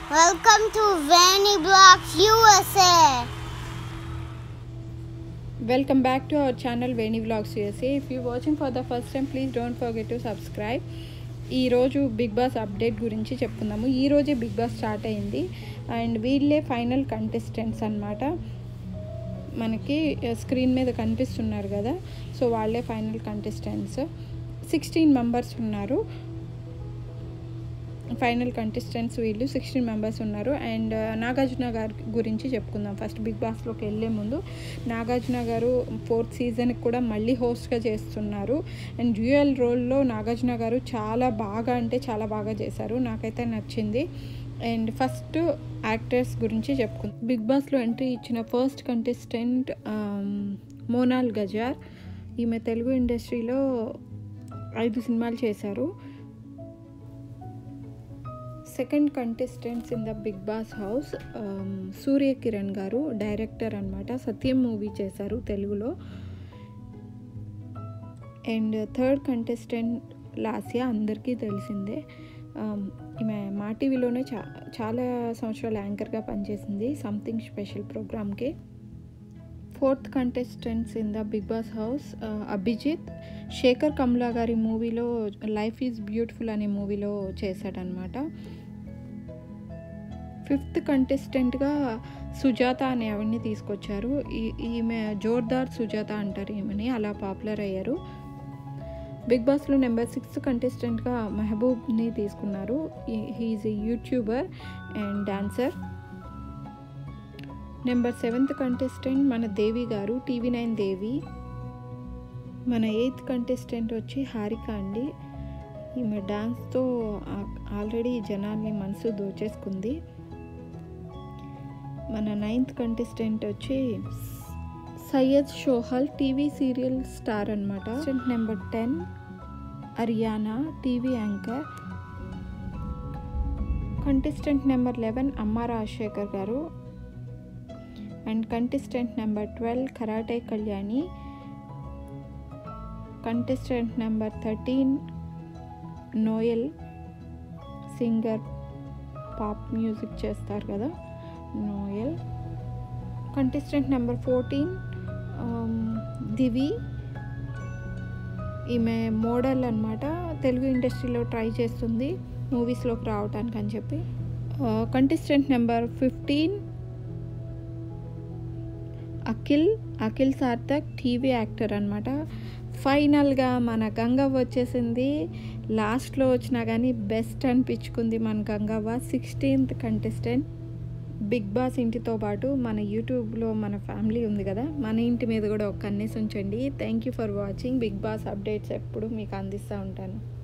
Welcome to Vanny Blocks USA. Welcome back to our channel Veni Vlogs USA. If you're watching for the first time, please don't forget to subscribe. ఈ రోజు big boss update గురించి చెప్పుకుందాము ఈ రోజే big boss start అయింది and వీళ్ళే final contestants అన్నమాట మనకి స్క్రీన్ మీద కనిపిస్తున్నారు కదా సో వాళ్ళే ఫైనల్ కంటెస్టెంట్స్ సిక్స్టీన్ మెంబర్స్ ఉన్నారు ఫైనల్ కంటెస్టెంట్స్ వీళ్ళు సిక్స్టీన్ మెంబర్స్ ఉన్నారు అండ్ నాగార్జున గారి గురించి చెప్పుకుందాం ఫస్ట్ బిగ్ బాస్లోకి వెళ్ళే ముందు నాగార్జున గారు ఫోర్త్ సీజన్కి కూడా మళ్ళీ హోస్ట్గా చేస్తున్నారు అండ్ డ్యూయల్ రోల్లో నాగార్జున గారు చాలా బాగా అంటే చాలా బాగా చేశారు నాకైతే నచ్చింది అండ్ ఫస్ట్ యాక్టర్స్ గురించి చెప్పుకుందాం బిగ్ బాస్లో ఎంట్రీ ఇచ్చిన ఫస్ట్ కంటెస్టెంట్ మోనాల్ గజార్ ఈమె తెలుగు ఇండస్ట్రీలో ఐదు సినిమాలు చేశారు second contestants in the big boss house Surya Kiran garu director అనమాట సత్యం మూవీ చేశారు తెలుగులో అండ్ థర్డ్ కంటెస్టెంట్ లాస్యా అందరికీ తెలిసిందే Um, ఈమె మా టీవీలోనే చా చాలా సంవత్సరాలు యాంకర్గా పనిచేసింది సంథింగ్ స్పెషల్ ప్రోగ్రామ్కి fourth contestants in the big boss house Abhijeet Sekhar Kammula గారి మూవీలో లైఫ్ ఈజ్ బ్యూటిఫుల్ అనే మూవీలో చేశాడనమాట ఫిఫ్త్ కంటెస్టెంట్గా సుజాత అనే ఆవిడని తీసుకొచ్చారు ఈ- ఈమె జోర్దార్ సుజాత అంటారు ఈమెని అలా పాపులర్ అయ్యారు బిగ్ బాస్లో నెంబర్ సిక్స్త్ కంటెస్టెంట్గా మెహబూబ్ని తీసుకున్నారు he's a YouTuber and dancer number seventh contestant మన దేవి గారు టీవీ నైన్ దేవి మన ఎయిత్ కంటెస్టెంట్ వచ్చి హారిక అండి ఈమె డాన్స్తో ఆల్రెడీ జనాల్ని మనసు దోచేసుకుంది మన నైన్త్ కంటెస్టెంట్ వచ్చి Syed Sohel TV serial star అనమాట number ten Ariyana TV anchor contestant number eleven Amma Rajasekhar garu and contestant number twelve karate Kalyani contestant number thirteen Noel singer pop music చేస్తారు కదా Noel contestant number fourteen Divi ఈమె మోడల్ అనమాట తెలుగు ఇండస్ట్రీలో ట్రై చేస్తుంది మూవీస్లోకి రావటానికి అని చెప్పి contestant number fifteen Akhil Akhil Sarthak TV actor అనమాట ఫైనల్గా మన గంగవ్వ వచ్చేసింది లాస్ట్లో వచ్చినా కానీ బెస్ట్ అనిపించుకుంది మన Gangavva sixteenth contestant big boss ఇంటితో పాటు మన యూట్యూబ్లో మన ఫ్యామిలీ ఉంది కదా మన ఇంటి మీద కూడా ఒక కన్నేసి ఉంచండి thank you for watching big boss updates ఎప్పుడు మీకు అందిస్తూ ఉంటాను